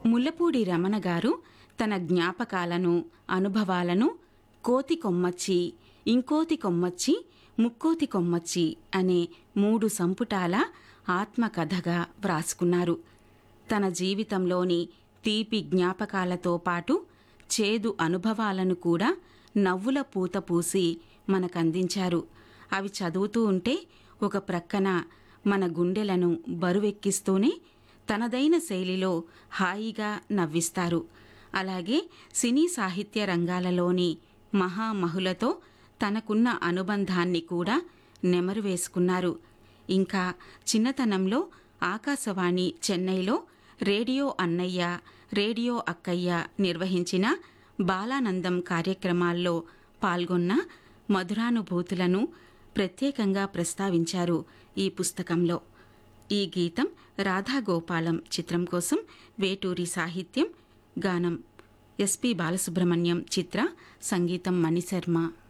ముల్లపూడి రమణ గారు తన జ్ఞాపకాలను అనుభవాలను కోతి కొమ్మచ్చి ఇంకోతి కొమ్మచ్చి ముక్కోతి కొమ్మచ్చి అనే మూడు సంపుటాల ఆత్మకథగా వ్రాసుకున్నారు తన జీవితంలోని తీపి జ్ఞాపకాలతో పాటు చేదు అనుభవాలను కూడా నవ్వుల పూత పూసి మనకందించారు అవి చదువుతూ ఉంటే ఒక ప్రక్కన మన గుండెలను బరువెక్కిస్తూనే తనదైన శైలిలో హాయిగా నవ్విస్తారు అలాగే సినీ సాహిత్య రంగాలలోని మహామహులతో తనకున్న అనుబంధాన్ని కూడా నెమరు వేసుకున్నారు ఇంకా చిన్నతనంలో ఆకాశవాణి చెన్నైలో రేడియో అన్నయ్య రేడియో అక్కయ్య నిర్వహించిన బాలానందం కార్యక్రమాల్లో పాల్గొన్న మధురానుభూతులను ప్రత్యేకంగా ప్రస్తావించారు ఈ పుస్తకంలో ఈ గీతం రాధాగోపాలం చిత్రం కోసం వేటూరి సాహిత్యం గానం ఎస్పి బాలసుబ్రహ్మణ్యం చిత్ర సంగీతం మణిశర్మ